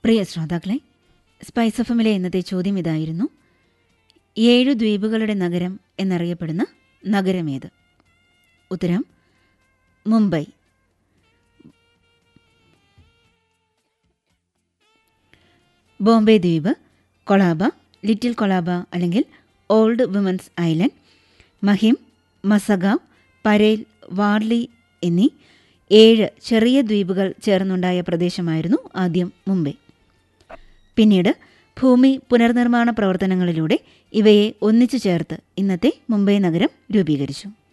പ്രിയ ശ്രോതാക്കളെ സ്പൈസ് എഫമിലെ ഇന്നത്തെ ചോദ്യം ഇതായിരുന്നു ഏഴു ദ്വീപുകളുടെ നഗരം എന്നറിയപ്പെടുന്ന നഗരമേത് ഉത്തരം മുംബൈ ബോംബെ ദ്വീപ് കൊളാബ ലിറ്റിൽ കൊളാബ അല്ലെങ്കിൽ old women's island Mahim Mazagaon Parel Worli എന്നീ ഏഴ് ചെറിയ ദ്വീപുകൾ ചേർന്നുണ്ടായ പ്രദേശമായിരുന്നു ആദ്യം മുംബൈ പിന്നീട് ഭൂമി പുനർനിർമ്മാണ പ്രവർത്തനങ്ങളിലൂടെ ഇവയെ ഒന്നിച്ചു ചേർത്ത് ഇന്നത്തെ മുംബൈ നഗരം രൂപീകരിച്ചു